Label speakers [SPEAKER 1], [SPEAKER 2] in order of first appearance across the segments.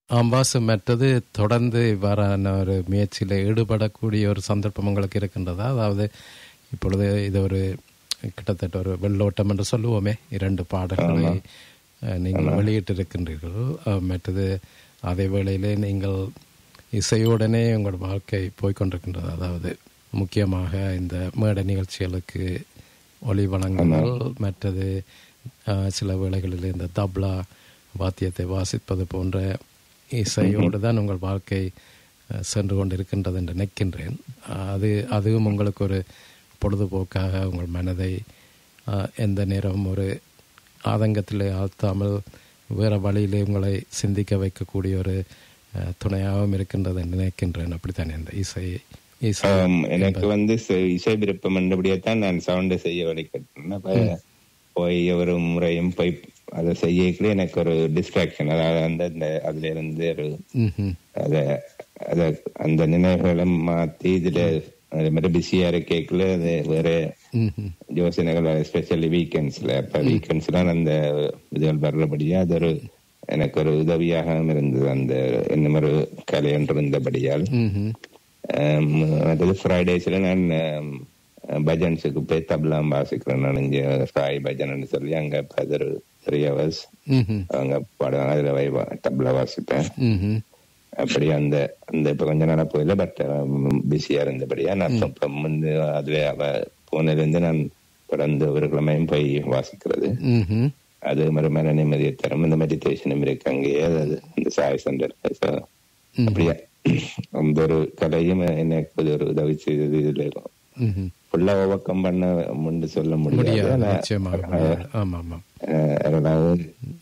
[SPEAKER 1] அம்பாசு மற்றது தொடர்ந்து இவ்வாறான ஒரு முயற்சியில் ஈடுபடக்கூடிய ஒரு சந்தர்ப்பம் உங்களுக்கு இருக்கின்றதா அதாவது இப்பொழுது இது ஒரு கிட்டத்தட்ட ஒரு வெள்ளோட்டம் என்று சொல்லுவோமே இரண்டு பாடல்களை அஹ், நீங்கள் வெளியிட்டிருக்கின்றீர்கள் அஹ், மற்றது அதே வேளையிலே நீங்கள் இசையுடனே உங்கள் வாழ்க்கை போய்க்கொண்டிருக்கின்றது அதாவது முக்கியமாக இந்த மேடை நிகழ்ச்சிகளுக்கு ஒளி வழங்குதல் மற்றது அஹ், சில வேளைகளில் இந்த தப்லா வாத்தியத்தை வாசிப்பது போன்ற இசையோடு தான் உங்கள் வாழ்க்கை அஹ், சென்று கொண்டிருக்கின்றது என்று நினைக்கின்றேன் அஹ், அது அதுவும் உங்களுக்கு ஒரு பொழுதுபோக்காக உங்கள் மனதை அஹ், எந்த நேரமும் ஒரு ஆதங்கத்தில் ஆழ்த்தாமல் வேறு வழியிலே உங்களை சிந்திக்க வைக்கக்கூடிய ஒரு அஹ், துணையாகவும் இருக்கின்றது என்று நினைக்கின்றேன் அப்படித்தானே இந்த இசை இசை
[SPEAKER 2] ஆம், எனக்கு வந்து ச- இசை விருப்பம் என்றபடியே தான் நான் சவுண்ட் செய்ய வழிகட்டேன் அப்ப போய் ஒரு முறையும் போய் அதை செய்யக்குள்ள எனக்கு ஒரு டிஸ்ட்ராக்ஷன் அதாவது அந்த அந்த அதுல இருந்து ஒரு
[SPEAKER 1] ம்ஹும்.
[SPEAKER 2] அத அத அந்த நினைவுகளை மாத்தி இதுல அது மாதிரி பிஸியா இருக்கேக்குள்ள அது வேற
[SPEAKER 1] ம்ஹும்.
[SPEAKER 2] யோசனைகள் எஸ்பெஷலி வீக்கெண்ட்ஸ்ல அப்ப வீக்கெண்ட்ஸ்லாம் அந்த இதுகள் வர்றபடியா அது ஒரு எனக்கு ஒரு உதவியாக இருந்தது அந்த இந்த மாதிரி கலை ஒன்று இருந்தபடியால்
[SPEAKER 1] ம்ஹும்.
[SPEAKER 2] ஆம், அதாவது ஃப்ரைடேஸ்ல நான் ஆம், பஜன்ஸுக்கு போய் தபலாம் வாசிக்கிறேன் நான் இங்க சாய் பஜன் சொல்லி அங்க இப்ப அது ஒரு த்ரீ ஹவர்ஸ்
[SPEAKER 1] ம்ஹும்.
[SPEAKER 2] அவங்க பாடுவாங்க அதுல போய் வா- தபலா வாசிப்பேன்
[SPEAKER 1] ம்ஹும்.
[SPEAKER 2] அப்படி அந்த அந்த இப்ப கொஞ்ச நாளா போயில பட் பிஸியா இருந்தபடியா நான் இப்ப முந்து அதுவே அவ போனதுல இருந்து நான் தொடர்ந்து ஒரு கிழமையும் போய் வாசிக்கிறது
[SPEAKER 1] ம்ஹும்.
[SPEAKER 2] அது மாதிரி மன நிம்மதியை தரும் இந்த மெடிடேஷனும் இருக்கு அங்கேயே அது இந்த சாய் சென்டர் அப்படியா அந்த ஒரு கலையும் எனக்கு இது ஒரு உதவி செய்தது இதுல
[SPEAKER 1] ம்ஹும்.
[SPEAKER 2] ஃபுல்லா ஓவர் கம் பண்ண முன்னு சொல்ல முடியாது
[SPEAKER 1] முடியாது
[SPEAKER 2] ஆனா,
[SPEAKER 1] நிச்சயமாக முடியாது. ஆமா ஆமா
[SPEAKER 2] அஹ், அதனால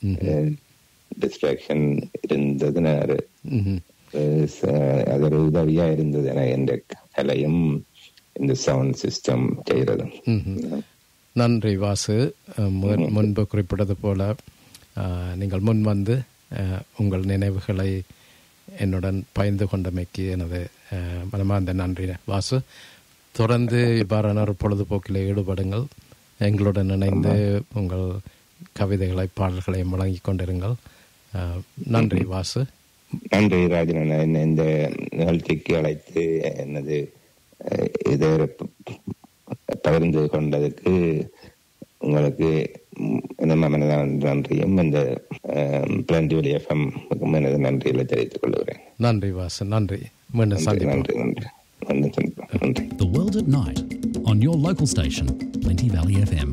[SPEAKER 2] டிஸ்ட்ராக்ஷன் இருந்ததுன்னு ஒரு,
[SPEAKER 1] ம்ஹும்.
[SPEAKER 2] அஹ், ச- அது ஒரு உதவியா இருந்தது எனக்கு இந்த கலையும் இந்த சவுண்ட் சிஸ்டம் செய்யறதும்
[SPEAKER 1] ம்ஹும். நன்றி வாசு அஹ், முன்- முன்பு குறிப்பிட்டது போல அஹ், நீங்கள் முன் வந்து அஹ், உங்கள் நினைவுகளை என்னுடன் பகிர்ந்து கொண்டமைக்கு எனது அஹ், மனமார்ந்த நன்றி வாசு தொடர்ந்து இவ்வாறான ஒரு பொழுதுபோக்கில் ஈடுபடுங்கள் எங்களுடன் இணைந்து உங்கள் கவிதைகளை பாடல்களையும் வழங்கிக் கொண்டிருங்கள் அஹ், நன்றி வாசு
[SPEAKER 2] நன்றி ராஜன் என்னை இந்த நிகழ்ச்சிக்கு அழைத்து எனது அஹ், இதை ப- பகிர்ந்து கொண்டதுக்கு உங்களுக்கு ம், எனது மனதான நன்றியும் இந்த பிளண்டி ஒலி எஃப்எம் எனது நன்றிகளை தெரிவித்துக் கொள்கிறேன்
[SPEAKER 1] நன்றி வாசு நன்றி மீண்டும்
[SPEAKER 2] நன்றி
[SPEAKER 1] சந்திப்போம்
[SPEAKER 2] நன்றி நன்றி நன்றி சந்திப்போம். நன்றி
[SPEAKER 3] The World at Night on your local station, Plenty Valley FM.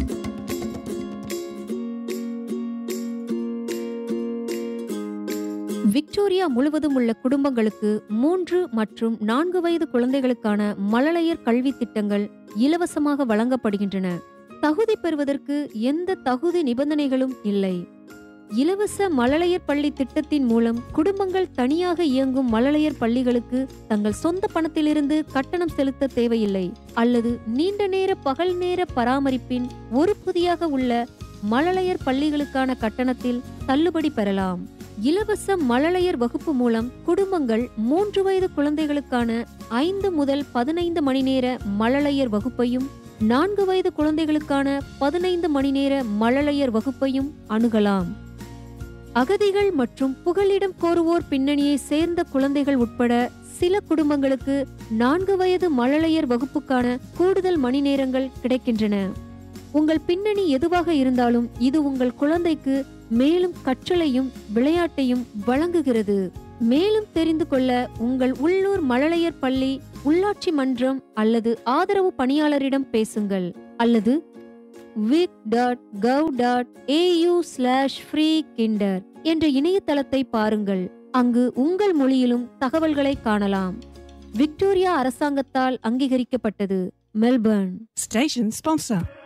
[SPEAKER 4] Victoria முழுவதும் உள்ள குடும்பங்களுக்கு மூன்று மற்றும் நான்கு வயது குழந்தைகளுக்கான மழலையர் கல்வி திட்டங்கள் இலவசமாக வழங்கப்படுகின்றன தகுதி பெறுவதற்கு எந்த தகுதி நிபந்தனைகளும் இல்லை இலவச மழலையர் பள்ளி திட்டத்தின் மூலம் குடும்பங்கள் தனியாக இயங்கும் மழலையர் பள்ளிகளுக்கு தங்கள் சொந்த பணத்திலிருந்து கட்டணம் செலுத்த தேவையில்லை அல்லது நீண்ட நேர பகல் நேர பராமரிப்பின் ஒரு புதியாக உள்ள மழலையர் பள்ளிகளுக்கான கட்டணத்தில் தள்ளுபடி பெறலாம் இலவச மழலையர் வகுப்பு மூலம் குடும்பங்கள் மூன்று வயது குழந்தைகளுக்கான ஐந்து முதல் பதினைந்து மணி நேர மழலையர் வகுப்பையும் நான்கு வயது குழந்தைகளுக்கான பதினைந்து மணி நேர மழலையர் வகுப்பையும் அணுகலாம் அகதிகள் மற்றும் புகலிடம் கோருவோர் பின்னணியை சேர்ந்த குழந்தைகள் உட்பட சில குடும்பங்களுக்கு நான்கு வயது மழலையர் வகுப்புக்கான கூடுதல் மணி நேரங்கள் கிடைக்கின்றன உங்கள் பின்னணி எதுவாக இருந்தாலும் இது உங்கள் குழந்தைக்கு மேலும் கற்றலையும் விளையாட்டையும் வழங்குகிறது மேலும் தெரிந்து கொள்ள உங்கள் உள்ளூர் மழலையர் பள்ளி உள்ளாட்சி மன்றம் அல்லது ஆதரவு பணியாளரிடம் பேசுங்கள் அல்லது vic dot gov dot AU slash free kinder என்ற இணையதளத்தை பாருங்கள் அங்கு உங்கள் மொழியிலும் தகவல்களை காணலாம் விக்டோரியா அரசாங்கத்தால் அங்கீகரிக்கப்பட்டது மெல்பர்ன்
[SPEAKER 5] Station sponsor.